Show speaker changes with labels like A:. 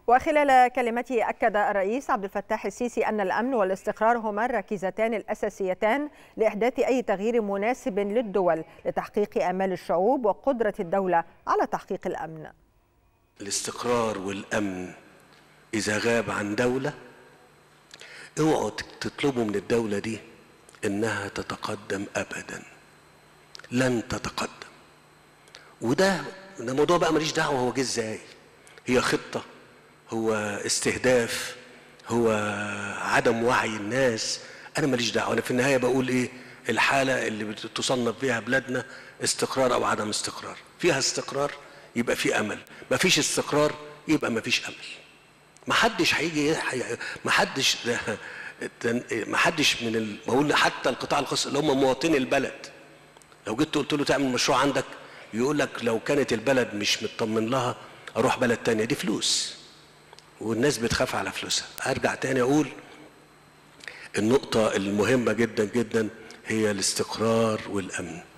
A: وخلال كلمته أكد الرئيس عبد الفتاح السيسي أن الأمن والاستقرار هما الركيزتان الأساسيتان لإحداث أي تغيير مناسب للدول لتحقيق آمال الشعوب وقدرة الدولة على تحقيق الأمن
B: الاستقرار والأمن إذا غاب عن دولة اوعوا تطلبوا من الدولة دي إنها تتقدم أبدا لن تتقدم وده ده موضوع بقى ماليش دعوة هو جه ازاي هي خطة هو استهداف هو عدم وعي الناس انا ماليش دعوه انا في النهايه بقول ايه الحاله اللي بتصنف بها بلادنا استقرار او عدم استقرار فيها استقرار يبقى في امل ما فيش استقرار يبقى ما فيش امل ما حدش هيجي ما حدش ما حدش من ال... بقول حتى القطاع الخاص اللي هم مواطني البلد لو جيت قلت له تعمل مشروع عندك يقول لك لو كانت البلد مش مطمن لها اروح بلد تانية دي فلوس والناس بتخاف على فلوسها ارجع تاني اقول النقطة المهمة جدا جدا هي الاستقرار والامن